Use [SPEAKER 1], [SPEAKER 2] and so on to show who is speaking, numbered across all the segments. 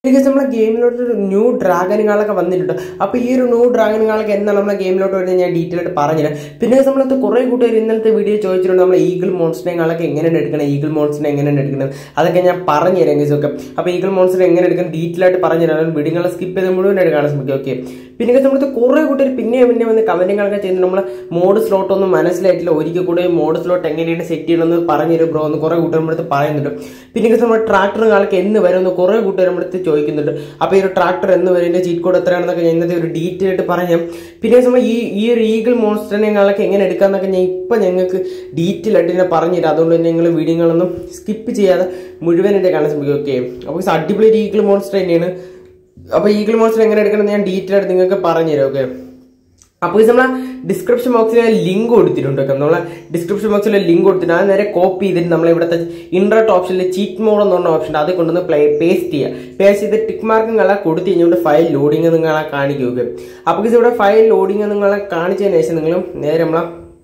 [SPEAKER 1] Because നമ്മളെ ഗെയിമിലോട്ട് ഒരു new ഡ്രാഗനുകളൊക്കെ വന്നിട്ടുണ്ട് അപ്പോൾ ഈ ഒരു ന്യൂ ഡ്രാഗനുകളൊക്കെ എന്താണ് നമ്മളെ ഗെയിമിലോട്ട് വരുന്നത് ഞാൻ ഡീറ്റെയിൽ ആയിട്ട് പറഞ്ഞുതരാം പിന്നെ നമ്മളത് കുറേ കൂട്ടുകാർ ഇന്നലത്തെ വീഡിയോ ചോദിച്ചിട്ടുണ്ട് നമ്മൾ ഈഗിൾ മോൺസ്റ്ററിനെകളൊക്കെ എങ്ങനെയാണ് എടുക്കണം ഈഗിൾ മോൺസ്റ്ററിനെ എങ്ങനെയാണ് എടുക്കുന്നത് അതൊക്കെ ഞാൻ പറഞ്ഞുതരാം ഗൈസ് ഒക്കെ അപ്പോൾ ഈഗിൾ മോൺസ്റ്റർ എങ്ങനെ എടുക്കണം ഡീറ്റെയിൽ ആയിട്ട് പറഞ്ഞുതരാം വീഡിയോകളെ സ്കിപ്പ് ചെയ്ത് മുഴുവനായിട്ട് കാണാൻ ശ്രമിക്കും ഓക്കെ പിന്നെ നമ്മളത് കുറേ കൂട്ടുകാർ പിന്നെ പിന്നെ വന്ന് കമന്റുകളൊക്കെ ചെയ്യുന്നത് നമ്മൾ മോഡ് സ്ലോട്ട് ഒന്നും മനസ്സിലായിട്ടില്ല ഒരിക്കൽ കൂടെ മോഡ് സ്ലോട്ട് എങ്ങനെയാണ് സെറ്റ് ചെയ്യണമെന്ന് പറഞ്ഞുതരും ബ്രോ എന്ന് കുറേ കൂട്ടുകാർ നമ്മുടെ അടുത്ത് പറയുന്നുണ്ട് പിന്നെ നമ്മൾ ട്രാക്ടറുകളൊക്കെ എന്ന് വരുമെന്ന് കുറേ കൂട്ടുകാർ നമ്മുടെ അടുത്ത് ചോദിക്കുന്നുണ്ട് അപ്പോൾ ഈ ഒരു ട്രാക്ടർ എന്ന് വരും ഇതിന്റെ ചീറ്റ് കോഡ് എത്രയാണെന്നൊക്കെ ഞാൻ ഇന്നത്തെ ഒരു ഡീറ്റെയിൽ ആയിട്ട് പറയാം പിന്നെ നമ്മൾ ഈ ഈ ഒരു ഈഗിൾ മോൺസ്റ്ററിനെങ്ങളൊക്കെ എങ്ങനെ എടുക്കാന്നൊക്കെ ഞാൻ ഇപ്പം ഞങ്ങൾക്ക് ഡീറ്റെയിൽ ആയിട്ട് ഞാൻ പറഞ്ഞുതരാം അതുകൊണ്ട് തന്നെ നിങ്ങൾ വീഡിയോകളൊന്നും സ്കിപ്പ് ചെയ്യാതെ മുഴുവനായിട്ട് കാണാൻ ശ്രമിക്കും ഓക്കെ അപ്പോൾ ഇത് അടിപൊളി ഒരു ഈഗിൾ മോൺസ്റ്റർ തന്നെയാണ് അപ്പോൾ ഈഗിൾ മോൺസ്റ്റർ എങ്ങനെ എടുക്കണം ഞാൻ ഡീറ്റെയിൽ ആയിട്ട് നിങ്ങൾക്ക് പറഞ്ഞുതരാം ഓക്കെ അപ്പോൾ ഇത് നമ്മളെ ഡിസ്ക്രിപ്ഷൻ ബോക്സിൽ ഞാൻ ലിങ്ക് കൊടുത്തിട്ടുണ്ട് കേട്ടോ നമ്മളെ ഡിസ്ക്രിപ്ഷൻ ബോക്സിൽ ലിങ്ക് കൊടുത്തിട്ട് അത് നേരെ കോപ്പി ചെയ്തിട്ട് നമ്മൾ ഇവിടുത്തെ ഇൻട്രട്ട് ഓപ്ഷനിൽ ചീറ്റ് മോഡ് എന്ന് പറഞ്ഞ ഓപ്ഷൻ അത് കൊണ്ടുവന്ന് പ്ലേ പേസ്റ്റ് ചെയ്യുക പേസ്റ്റ് ചെയ്ത് ടിക്ക് മാർക്ക് നിങ്ങളെ കൊടുത്തു കഴിഞ്ഞുകൊണ്ട് ഫയൽ ലോഡിങ് നിങ്ങളെ കാണിക്കുക അപ്പോൾ ഇത് ഇവിടെ ഫയൽ ലോഡിങ് നിങ്ങളെ കാണിച്ചതിന് ശേഷം നിങ്ങൾ നേരെ നമ്മളെ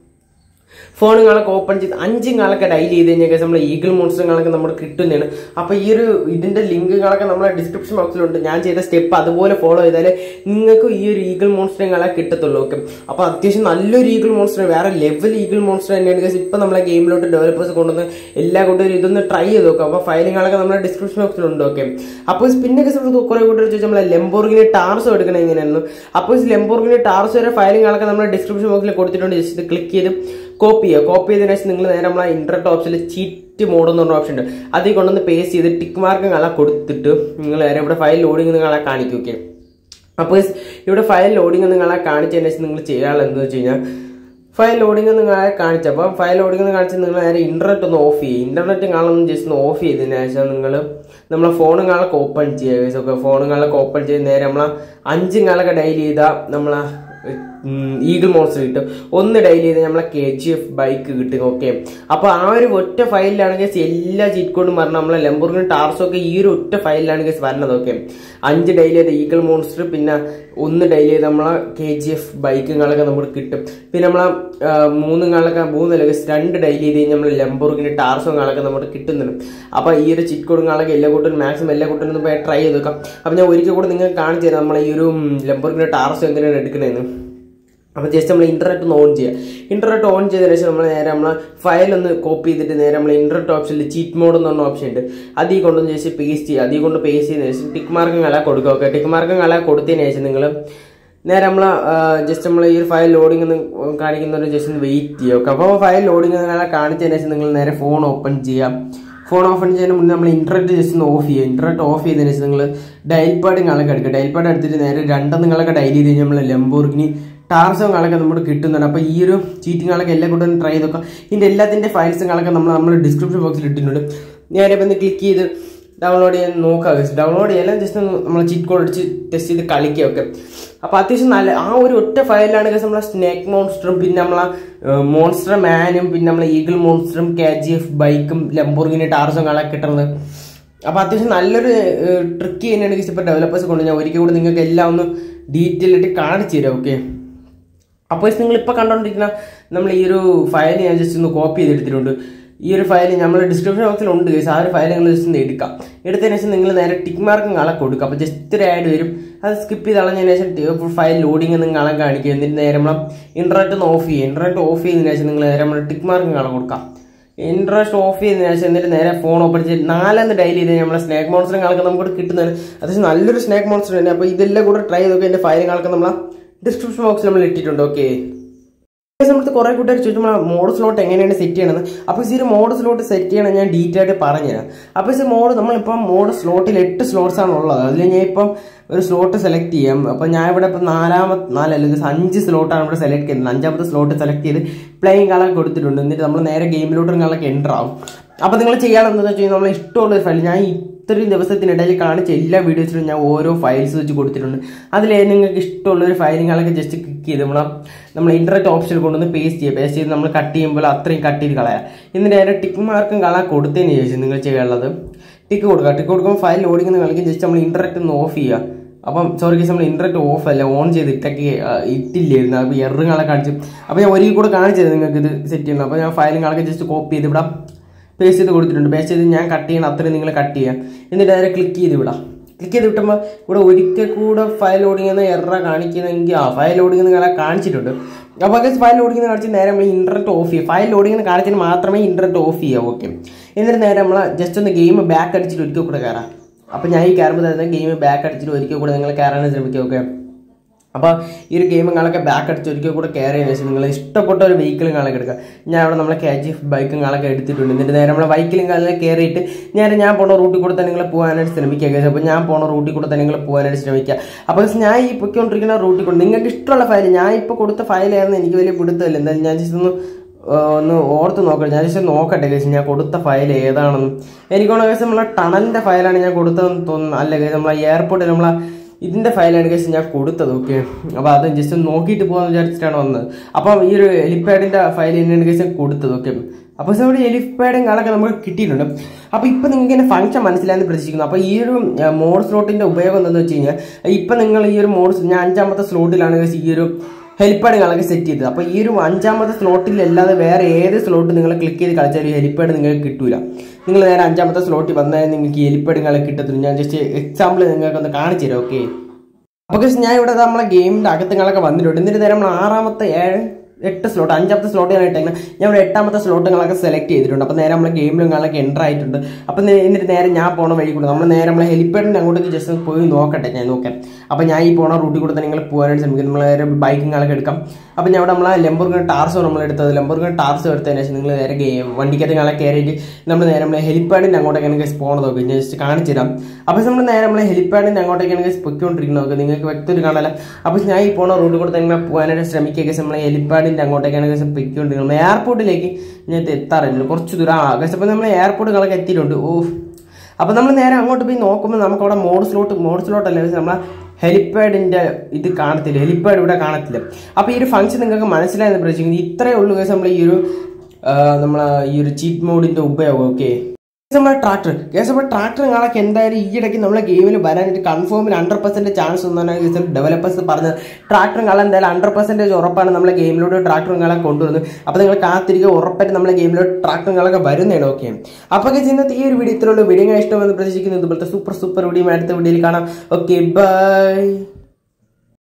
[SPEAKER 1] ഫോണുകളൊക്കെ ഓപ്പൺ ചെയ്ത് അഞ്ചുങ്ങളൊക്കെ ഡയൽ ചെയ്ത് കഴിഞ്ഞാൽ നമ്മൾ ഈഗിൾ മോൺസ്റ്ററുകളൊക്കെ നമ്മൾ കിട്ടുന്നതാണ് അപ്പോൾ ഈ ഒരു ഇതിന്റെ ലിങ്കുകളൊക്കെ നമ്മളെ ഡിസ്ക്രിപ്ഷൻ ബോക്സിലുണ്ട് ഞാൻ ചെയ്ത സ്റ്റെപ്പ് അതുപോലെ ഫോളോ ചെയ്താൽ നിങ്ങൾക്ക് ഈ ഒരു ഈഗിൾ മോൺസ്റ്ററുകളെ കിട്ടത്തുള്ളൂ ഓക്കെ അപ്പോൾ അത്യാവശ്യം നല്ലൊരു ഈഗിൾ മോൺസ്റ്റർ വേറെ ലെവൽ ഈഗിൾ മോൺസ്റ്റർ തന്നെയാണ് ഗൈസ് ഇപ്പം നമ്മളെ ഗെയിമിലോട്ട് ഡെവലപ്പേഴ്സ് കൊണ്ടുവന്ന് എല്ലാ കൂട്ടരും ഇതൊന്ന് ട്രൈ ചെയ്ത് നോക്കാം അപ്പോൾ ഫയലിങ്ങളൊക്കെ നമ്മുടെ ഡിസ്ക്രിപ്ഷൻ ബോക്സിലുണ്ട് ഓക്കെ അപ്പോൾ പിന്നെ കുറേ കൂട്ടർ ചോദിച്ചാൽ നമ്മളെ ലെംബോർഗിന് ടാർസോ എടുക്കണം എങ്ങനെയായിരുന്നു അപ്പോൾ ലെംബോർഗിന് ടാർസോ വരെ ഫയലിങ്ങളൊക്കെ നമ്മുടെ ഡിസ്ക്രിപ്ഷൻ ബോക്സിൽ കൊടുത്തിട്ടുണ്ട് ജസ്റ്റ് ഇത് ക്ലിക്ക് ചെയ്ത് കോപ്പി ചെയ്യുക കോപ്പി ചെയ്തതിനു ശേഷം നിങ്ങൾ നേരെ നമ്മളെ ഇന്റർനെറ്റ് ഓപ്ഷനിൽ ചീറ്റ് മോഡ് എന്ന് പറഞ്ഞ ഓപ്ഷൻ ഉണ്ട് അതിൽ കൊണ്ടുവന്ന് പേസ്റ്റ് ചെയ്ത് ടിക്ക് മാർക്ക് കള കൊടുത്തിട്ട് നിങ്ങൾ നേരെ ഇവിടെ ഫയൽ ലോഡിങ് നിങ്ങളെ കാണിക്കും ഓക്കെ അപ്പോൾ ഇവിടെ ഫയൽ ലോഡിങ് നിങ്ങളെ കാണിച്ചതിന് ശേഷം നിങ്ങൾ ചെയ്യാനുള്ളത് എന്താ വെച്ച് കഴിഞ്ഞാൽ ഫയൽ ലോഡിങ് നിങ്ങളെ കാണിച്ചപ്പോൾ ഫയൽ ലോഡിങ് എന്ന് കാണിച്ച് നിങ്ങൾ നേരെ ഇന്റർനെറ്റ് ഒന്ന് ഓഫ് ചെയ്യുക ഇന്റർനെറ്റ് കാണുന്ന ജസ്റ്റ് ഒന്ന് ഓഫ് ചെയ്തതിന് ശേഷം നിങ്ങൾ നമ്മളെ ഫോണുകളൊക്കെ ഓപ്പൺ ചെയ്യുക ഓക്കെ ഫോണുകളൊക്കെ ഓപ്പൺ ചെയ്ത് നേരെ നമ്മളെ അഞ്ചുങ്ങളൊക്കെ ഡയൽ ചെയ്താൽ നമ്മളെ ഈഗിൾ മോൺസ്റ്റർ കിട്ടും ഒന്ന് ഡയൽ ചെയ്ത് നമ്മളെ കെ ജി എഫ് ബൈക്ക് കിട്ടും ഓക്കെ അപ്പോൾ ആ ഒരു ഒറ്റ ഫയലിലാണെങ്കിൽ എല്ലാ ചീറ്റ് കോഡും പറഞ്ഞാൽ നമ്മളെ ലംബോർഗിന് ടാർസോ ഒക്കെ ഈ ഒരു ഒറ്റ ഫയലിലാണ് കേസ് വരുന്നത് ഓക്കെ അഞ്ച് ഡയൽ ചെയ്ത ഈഗിൾ മോൺസ്റ്റർ പിന്നെ ഒന്ന് ഡയൽ ചെയ്ത് നമ്മളെ കെ ജി എഫ് ബൈക്കുകളൊക്കെ നമുക്ക് കിട്ടും പിന്നെ നമ്മളെ മൂന്നുങ്ങളൊക്കെ മൂന്നല്ല കേസ് രണ്ട് ഡയൽ ചെയ്ത് കഴിഞ്ഞാൽ നമ്മൾ ലംബോർഗിന് ടാർസോങ്ങളൊക്കെ നമുക്ക് കിട്ടുന്നുണ്ട് അപ്പോൾ ഈ ഒരു ചിറ്റ് കോഡുകളൊക്കെ എല്ലാ കൂട്ടരും മാക്സിമം എല്ലാ കൂട്ടരും പോയി ട്രൈ ചെയ്ത് നോക്കാം അപ്പോൾ ഞാൻ ഒരിക്കൽ കൂടെ നിങ്ങൾക്ക് കാണിച്ചു തരാം നമ്മളെ ഈ ഒരു ലംബോർഗിന് ടാർസോ എങ്ങനെയാണ് എടുക്കുന്നതെന്ന് അപ്പോൾ ജസ്റ്റ് നമ്മൾ ഇന്റർനെറ്റ് ഒന്ന് ഓൺ ചെയ്യുക ഇന്റർനെറ്റ് ഓൺ ചെയ്തതിനു ശേഷം നമ്മൾ നേരെ നമ്മൾ ഫയൽ ഒന്ന് കോപ്പി ചെയ്തിട്ട് നേരെ നമ്മൾ ഇന്റർനെറ്റ് ഓപ്ഷനിൽ ചീറ്റ് മോഡ് എന്ന് പറഞ്ഞ ഓപ്ഷൻ ഉണ്ട് അതിൽ കൊണ്ടൊന്ന് ജസ്റ്റ് പേസ്റ്റ് ചെയ്യുക അതിൽ കൊണ്ട് പേസ്റ്റ് ചെയ്തതിനു ശേഷം ടിക്ക് മാർക്കും കല കൊടുക്കുക ഓക്കെ ടിക്ക് മാർക്കും കല കൊടുത്തതിന് ശേഷം നിങ്ങൾ നേരെ നമ്മൾ ജസ്റ്റ് നമ്മൾ ഈ ഒരു ഫയൽ ലോഡിംഗ് ഒന്ന് കാണിക്കുന്നവർ ജസ്റ്റ് ഒന്ന് വെയിറ്റ് ചെയ്യുക ഓക്കെ അപ്പോൾ ഫയൽ ലോഡിംഗ് കല കാണിച്ചതിന് ശേഷം നിങ്ങൾ നേരെ ഫോൺ ഓപ്പൺ ചെയ്യാം ഫോൺ ഓപ്പൺ ചെയ്യുന്നതിന് മുന്നേ നമ്മൾ ഇന്റർനെറ്റ് ജസ്റ്റ് ഒന്ന് ഓഫ് ചെയ്യുക ഇന്റർനെറ്റ് ഓഫ് ചെയ്തതിന് ശേഷം നിങ്ങൾ ഡയൽ പാഡ് നിങ്ങളൊക്കെ എടുക്കുക ഡയൽ പാഡ് എടുത്തിട്ട് നേരെ രണ്ട് നിങ്ങളൊക്കെ ഡയൽ ചെയ്ത് കഴിഞ്ഞാൽ നമ്മൾ ലംബോർഗിനി ടാർസോങ്ങളൊക്കെ നമുക്ക് കിട്ടുന്നുണ്ട് അപ്പോൾ ഈ ഒരു ചീറ്റിങ്ങളൊക്കെ എല്ലാം കൂടെ ട്രൈ ചെയ്ത് നോക്കാം ഇതിൻ്റെ എല്ലാത്തിൻ്റെ ഫയൽസുകളൊക്കെ നമ്മൾ നമ്മൾ ഡിസ്ക്രിപ്ഷൻ ബോക്സിൽ ഇട്ടിട്ടുണ്ട് ഞാനിപ്പോൾ ഒന്ന് ക്ലിക്ക് ചെയ്ത് ഡൗൺലോഡ് ചെയ്യാൻ നോക്കുക ഡൗൺലോഡ് ചെയ്യാൻ ജസ്റ്റ് നമ്മൾ ചീറ്റ് കോഡ് അടിച്ച് ടെസ്റ്റ് ചെയ്ത് കളിക്കുക ഒക്കെ അപ്പോൾ അത്യാവശ്യം നല്ല ആ ഒരു ഒറ്റ ഫയലിലാണ് കേസ് നമ്മളെ സ്നേക്ക് മോൺസ്റ്ററും പിന്നെ നമ്മളെ മോൺസ്റ്റർ മാനും പിന്നെ നമ്മളെ ഈഗിൾ മോൺസ്റ്ററും കെ ജി എഫ് ബൈക്കും ലംബോർഗിനി ടാർസും കളൊക്കെ കിട്ടുന്നത് അപ്പോൾ അത്യാവശ്യം നല്ലൊരു ട്രിക്ക് തന്നെയാണ് കേസ് ഇപ്പോൾ ഡെവലപ്പേഴ്സ് കൊണ്ട് ഞാൻ ഒരിക്കൽ കൂടി നിങ്ങൾക്ക് എല്ലാം ഒന്ന് ഡീറ്റെയിൽ ആയിട്ട് കാണിച്ചു തരാം ഓക്കെ അപ്പോൾ നിങ്ങൾ ഇപ്പോൾ കണ്ടുകൊണ്ടിരിക്കുന്ന നമ്മൾ ഈ ഒരു ഫയൽ ഞാൻ ജസ്റ്റ് ഒന്ന് കോപ്പി ചെയ്തെടുത്തിട്ടുണ്ട് ഈ ഒരു ഫയൽ നമ്മൾ ഡിസ്ക്രിപ്ഷൻ ബോക്സിൽ ഉണ്ട് കേസ് ആ ഒരു ഫയൽ നിങ്ങൾ ജസ്റ്റ് ഒന്ന് എടുക്കാം എടുത്തതിന് ശേഷം നിങ്ങൾ നേരെ ടിക്ക് മാർക്കും കാണാൻ കൊടുക്കുക അപ്പോൾ ജസ്റ്റ് ഒരു ആഡ് വരും അത് സ്കിപ്പ് ചെയ്ത് കളഞ്ഞതിന് ശേഷം ഫയൽ ലോഡിംഗ് എന്ന് കാണാൻ കാണിക്കുക എന്നിട്ട് നേരെ നമ്മൾ ഇൻ്റർനെറ്റ് ഒന്ന് ഓഫ് ചെയ്യുക ഇൻ്റർനെറ്റ് ഓഫ് ചെയ്തതിന് ശേഷം നിങ്ങൾ നേരെ നമ്മൾ ടിക്ക് മാർക്കും കാണാൻ കൊടുക്കാം ഇൻട്രസ്റ്റ് ഓഫ് ചെയ്തതിനു ശേഷം എന്നിട്ട് നേരെ ഫോൺ ഓപ്പൺ ചെയ്ത് നാലെന്ന് ഡയൽ ചെയ്ത് നമ്മളെ സ്നാക്ക് മോൺസ്റ്ററുകളൊക്കെ നമുക്ക് കിട്ടുന്നതാണ് അത്യാവശ്യം നല്ലൊരു സ്നാക്ക് മോൺസ്റ്റർ തന്നെ അപ്പോൾ ഇതെല്ലാം കൂടെ ട്രൈ ചെയ്തൊക്കെ എൻ്റെ ഫയലുകളൊക്കെ നമ്മൾ ഡിസ്ക്രിപ്ഷൻ ബോക്സിൽ നമ്മൾ ഇട്ടിട്ടുണ്ട് ഓക്കെ സമയത്ത് കുറെ കൂട്ടുകാർ ചോദിച്ചു നമ്മൾ മോഡ് സ്ലോട്ട് എങ്ങനെയാണ് സെറ്റ് ചെയ്യണമെന്ന് അപ്പോൾ ഈ ഒരു മോഡ് സ്ലോട്ട് സെറ്റ് ചെയ്യണം ഞാൻ ഡീറ്റെയിൽ ആയിട്ട് പറഞ്ഞുതരാം അപ്പോൾ ഈ മോഡ് നമ്മളിപ്പം മോഡ് സ്ലോട്ടിൽ എട്ട് സ്ലോട്ട്സ് ആണ് ഉള്ളത് അതിൽ ഞാൻ ഇപ്പം ഒരു സ്ലോട്ട് സെലക്ട് ചെയ്യാം അപ്പോൾ ഞാൻ ഇവിടെ ഇപ്പം നാലാമത്തെ നാലല്ല അഞ്ച് സ്ലോട്ടാണ് ഇവിടെ സെലക്ട് ചെയ്യുന്നത് അഞ്ചാമത്തെ സ്ലോട്ട് സെലക്ട് ചെയ്ത് പ്ലേയിങ് കളർ കൊടുത്തിട്ടുണ്ട് എന്നിട്ട് നമ്മൾ നേരെ ഗെയിമിലോട്ട് കളൊക്കെ എൻ്റർ ആവും അപ്പോൾ നിങ്ങൾ ചെയ്യാനുള്ളത് വെച്ച് കഴിഞ്ഞാൽ നമ്മൾ ഇഷ്ടമുള്ള ഒരു ഫയൽ ഞാൻ ഇത്രയും ദിവസത്തിനിടയിൽ കാണിച്ച എല്ലാ വീഡിയോസിലും ഞാൻ ഓരോ ഫയൽസ് വെച്ച് കൊടുത്തിട്ടുണ്ട് അതിൽ നിങ്ങൾക്ക് ഇഷ്ടമുള്ള ഒരു ഫയലിങ്ങളൊക്കെ ജസ്റ്റ് ക്ലിക്ക് ചെയ്ത് നമ്മൾ നമ്മൾ ഇന്റർനെറ്റ് ഓപ്ഷനിൽ കൊണ്ടുവന്ന് പേസ്റ്റ് ചെയ്യുക പേസ്റ്റ് ചെയ്ത് നമ്മൾ കട്ട് ചെയ്യുമ്പോൾ അത്രയും കട്ട് ചെയ്ത് കളയാം എന്നിട്ട് നേരെ ടിക്ക് മാർക്കും കളാൻ കൊടുത്തതിന് ശേഷം നിങ്ങൾ ചെയ്യാനുള്ളത് ടിക്ക് കൊടുക്കുക ടിക്ക് കൊടുക്കുമ്പോൾ ഫയൽ ലോഡിംഗ് എന്ന് കളിക്കും ജസ്റ്റ് നമ്മൾ ഇന്റർനെറ്റ് ഒന്ന് ഓഫ് ചെയ്യുക അപ്പം സോറി കേസ് നമ്മൾ ഇന്റർനെറ്റ് ഓഫ് അല്ല ഓൺ ചെയ്ത് ഇട്ടൊക്കെ ഇട്ടില്ലായിരുന്നു അപ്പോൾ എറുകളൊക്കെ കാണിച്ചു അപ്പോൾ ഞാൻ ഒരിക്കൽ കൂടെ കാണിച്ചത് നിങ്ങൾക്ക് ഇത് സെറ്റ് ചെയ്യണം അപ്പോൾ ഞാൻ ഫയലുകളൊക്കെ ജസ്റ്റ് കോപ്പി ചെയ്ത് ഇവിടെ പേസ്റ്റ് ചെയ്ത് കൊടുത്തിട്ടുണ്ട് പേസ്റ്റ് ചെയ്ത് ഞാൻ കട്ട് ചെയ്യണം അത്രയും നിങ്ങൾ കട്ട് ചെയ്യുക എന്നിട്ട് നേരെ ക്ലിക്ക് ചെയ്ത് വിടാം ക്ലിക്ക് ചെയ്ത് വിട്ടുമ്പോൾ ഇവിടെ ഒരിക്കൽ കൂടെ ഫയൽ ലോഡിംഗ് എന്ന എറ കാണിക്കുന്നെങ്കിൽ ആ ഫയൽ ലോഡിംഗ് എന്ന് നിങ്ങളെ കാണിച്ചിട്ടുണ്ട് അപ്പോൾ അത് ഫയൽ ലോഡിംഗ് എന്ന് കാണിച്ച് നേരെ നമ്മൾ ഇൻ്റർനെറ്റ് ഓഫ് ചെയ്യും ഫയൽ ലോഡിംഗ് എന്ന് കാണിച്ചാൽ മാത്രമേ ഇൻ്റർനെറ്റ് ഓഫ് ചെയ്യാവൂ ഓക്കെ എന്നിട്ട് നേരെ നമ്മൾ ജസ്റ്റ് ഒന്ന് ഗെയിം ബാക്ക് അടിച്ചിട്ട് ഒരിക്കൽ കൂടെ കയറാം അപ്പോൾ ഞാൻ ഈ കയറുമ്പോൾ തന്നെ ഗെയിം ബാക്ക് അടിച്ചിട്ട് ഒരിക്കൽ കൂടെ നിങ്ങൾ കയറാൻ ശ്രമിക്കുക ഓക്കെ അപ്പോൾ ഈ ഒരു ഗെയിം നിങ്ങളൊക്കെ ബാക്ക് അടിച്ച് ഒരിക്കൽ കൂടെ കയറിയതിനു ശേഷം നിങ്ങൾ ഇഷ്ടപ്പെട്ട ഒരു വെഹിക്കിൾ നിങ്ങളൊക്കെ എടുക്കുക ഞാൻ അവിടെ നമ്മളെ കെ ജി എഫ് ബൈക്ക് നിങ്ങളൊക്കെ എടുത്തിട്ടുണ്ട് എന്നിട്ട് നേരെ നമ്മളെ ബൈക്കിലും കാലിൽ കയറിയിട്ട് നേരെ ഞാൻ പോണ റൂട്ടിൽ കൂടെ തന്നെ നിങ്ങൾ പോകാനായിട്ട് ശ്രമിക്കുക guys. അപ്പോൾ ഞാൻ പോണ റൂട്ടിൽ കൂടെ തന്നെ നിങ്ങൾ പോകാനായിട്ട് ശ്രമിക്കുക അപ്പോൾ ഞാൻ ഈ പൊയ്ക്കൊണ്ടിരിക്കുന്ന റൂട്ടിൽ കൊണ്ട് നിങ്ങൾക്ക് ഇഷ്ടമുള്ള ഫയൽ ഞാൻ ഇപ്പോൾ കൊടുത്ത ഫയലായിരുന്നു എനിക്ക് വലിയ പിടുത്തമില്ല എന്തായാലും ഞാൻ ജസ്റ്റ് ഒന്ന് ആ, ഒന്ന് ഓർത്ത് നോക്കട്ടെ ഞാൻ ജസ്റ്റ് നോക്കട്ടെ കേസ് ഞാൻ കൊടുത്ത ഫയൽ ഏതാണെന്ന് എനിക്കോണ കേസ് നമ്മളെ ടണലിന്റെ ഫയലാണ് ഞാൻ കൊടുത്തതെന്ന് തോന്നുന്നു അല്ല കേസ് നമ്മളെ എയർപോർട്ടിൽ നമ്മളെ ഇതിന്റെ ഫയലാണ് കേസ് ഞാൻ കൊടുത്തത് ഓക്കെ അപ്പോൾ അത് ജസ്റ്റ് ഒന്ന് നോക്കിയിട്ട് പോകാന്ന് വിചാരിച്ചിട്ടാണ് വന്നത് അപ്പം ഈ ഒരു എലിപ്പാഡിന്റെ ഫയൽ തന്നെയാണ് കേസ് ഞാൻ കൊടുത്തത് ഓക്കെ അപ്പോൾ നമ്മുടെ എലിപ്പാഡും കാലൊക്കെ നമുക്ക് കിട്ടിയിട്ടുണ്ട് അപ്പോൾ ഇപ്പം നിങ്ങൾക്ക് ഇതിന്റെ ഫംഗ്ഷൻ മനസ്സിലായെന്ന് പ്രതീക്ഷിക്കുന്നു അപ്പോൾ ഈ ഒരു മോഡ് സ്ലോട്ടിന്റെ ഉപയോഗം എന്താണെന്ന് വെച്ച് കഴിഞ്ഞാൽ ഇപ്പം നിങ്ങൾ ഈ ഒരു മോഡ് ഞാൻ അഞ്ചാമത്തെ സ്ലോട്ടിലാണ് കേസ് ഈ ഒരു ഹെലിപ്പാഡ് നിങ്ങളൊക്കെ സെറ്റ് ചെയ്തത് അപ്പോൾ ഈ ഒരു അഞ്ചാമത്തെ സ്ലോട്ടിൽ അല്ലാതെ വേറെ ഏത് സ്ലോട്ട് നിങ്ങൾ ക്ലിക്ക് ചെയ്ത് കളിച്ചാൽ ഈ ഹെലിപ്പാഡ് നിങ്ങൾക്ക് കിട്ടൂല നിങ്ങൾ നേരെ അഞ്ചാമത്തെ സ്ലോട്ടിൽ വന്നാൽ നിങ്ങൾക്ക് ഈ ഹെലിപ്പാഡ് നിങ്ങളെ കിട്ടത്തില്ല ഞാൻ ജസ്റ്റ് എക്സാമ്പിൾ നിങ്ങൾക്ക് ഒന്ന് കാണിച്ചു തരാം ഓക്കെ അപ്പോൾ ഞാൻ ഇവിടെ ദാ നമ്മളെ ഗെയിമിൻ്റെ അകത്തുങ്ങളൊക്കെ വന്നിട്ടുണ്ട് എന്നിട്ട് നേരെ നമ്മൾ ആറാമത്തെ ഏഴ് എട്ട് സ്ലോട്ട് അഞ്ചാമത്തെ സ്ലോട്ട് ഞാൻ ഇട്ടേക്കുന്നത് ഞാൻ ഇവിടെ എട്ടാമത്തെ സ്ലോട്ടുകളൊക്കെ സെലക്ട് ചെയ്തിട്ടുണ്ട് അപ്പോൾ നേരെ നമ്മളെ ഗെയിമിലുങ്ങളൊക്കെ എൻ്റർ ആയിട്ടുണ്ട് അപ്പോൾ നേ- എന്നിട്ട് നേരെ ഞാൻ പോണ വഴി കൂടെ നമ്മൾ നേരെ നമ്മളെ ഹെലിപ്പാഡിൻ്റെ അങ്ങോട്ടേക്ക് ജസ്റ്റ് പോയി നോക്കട്ടെ ഞാൻ നോക്കാം അപ്പോൾ ഞാൻ ഈ പോണ റൂട്ടിൽ കൂടെ തന്നെ നിങ്ങൾ പോകാനായിട്ട് ശ്രമിക്കും നമ്മൾ നേരെ ബൈക്കിങ്ങളൊക്കെ എടുക്കാം അപ്പോൾ ഞാൻ ഇവിടെ നമ്മളെ ലെമ്പർഗൺ ടാർസോ നമ്മൾ എടുത്തത് ലെമ്പർഗൺ ടാർസോ എടുത്തതിന് ശേഷം നിങ്ങൾ നേരെ ഗെയിം വണ്ടിക്കകത്ത് നിങ്ങളെ കയറിയിട്ട് നമ്മൾ നേരെ നമ്മളെ ഹെലിപ്പാഡിൻ്റെ അങ്ങോട്ടേക്ക് എനിക്ക് പോകണത് നോക്കി ഞാൻ ജസ്റ്റ് കാണിച്ചു തരാം അപ്പോൾ നമ്മൾ നേരെ നമ്മളെ ഹെലിപ്പാഡിൻ്റെ അങ്ങോട്ടേക്ക് എനിക്ക് പൊയ്ക്കൊണ്ടിരിക്കുന്നത് നോക്കി നിങ്ങൾക്ക് വ്യക്തം കാണാല അപ്പോൾ ഞാൻ ഈ പോണ റൂട്ടിൽ കൂടെ തന്നെ പോകാനായിട്ട് ശ്രമിക്കുക നമ്മളെ ഹെലിപ്പാഡിൻ്റെ അങ്ങോട്ടേക്കാണ് കേസ് പൊയ്ക്കൊണ്ടിരിക്കുന്നത് എയർപോർട്ടിലേക്ക് ഞാൻ ഇത് എത്താറില്ല കുറച്ച് ദൂരം ആ കേസ് അപ്പോൾ നമ്മൾ എയർപോർട്ടുകളൊക്കെ എത്തിയിട്ടുണ്ട് ഓ അപ്പോൾ നമ്മൾ നേരെ അങ്ങോട്ട് പോയി നോക്കുമ്പോൾ നമുക്ക് അവിടെ മോഡ് സ്ലോട്ട് മോഡ് സ്ലോട്ട് അല്ല നമ്മളെ ഹെലിപ്പാഡിന്റെ ഇത് കാണത്തില്ല ഹെലിപ്പാഡ് ഇവിടെ കാണത്തില്ല അപ്പോൾ ഈ ഒരു ഫംഗ്ഷൻ നിങ്ങൾക്ക് മനസ്സിലായെന്ന് പ്രതീക്ഷിക്കുന്നു ഇത്രയേ ഉള്ളൂ കേസ് നമ്മൾ ഈ ഒരു ആ, നമ്മളെ ഈ ഒരു ചീറ്റ് മോഡിന്റെ ഉപയോഗം ഓക്കെ നമ്മളെ ട്രാക്ടർ കേസ് അപ്പോൾ ട്രാക്ടർ നിങ്ങളൊക്കെ എന്തായാലും ഈ ഇടയ്ക്ക് നമ്മളെ ഗെയിമിൽ വരാനായിട്ട് കൺഫേമിൽ ഹൺഡ്രഡ് പെർസെന്റ് ചാൻസ് ഒന്നാണ് കേസ് ഡെവലപ്പേഴ്സ് പറഞ്ഞത് ട്രാക്ടർ നിങ്ങൾ എന്തായാലും ഹൺഡ്രഡ് പെർസെന്റേജ് ഉറപ്പാണ് നമ്മളെ ഗെയിമിലൂടെ ട്രാക്ടർ നിങ്ങളെ കൊണ്ടുവരുന്നത് അപ്പോൾ നിങ്ങൾ കാത്തിരിക്കുക ഉറപ്പായിട്ട് നമ്മളെ ഗെയിമിലോട്ട് ട്രാക്ടർ നിങ്ങളൊക്കെ വരുന്നതാണ് ഓക്കെ അപ്പോൾ കേസ് ഇന്നത്തെ ഈ ഒരു വീഡിയോ ഇത്രയുള്ള വീഡിയോ ഇഷ്ടമെന്ന് പ്രതീക്ഷിക്കുന്നു ഇതുപോലത്തെ സൂപ്പർ സൂപ്പർ വീഡിയോ അടുത്ത വീഡിയോയിൽ കാണാം ഓക്കെ ബൈ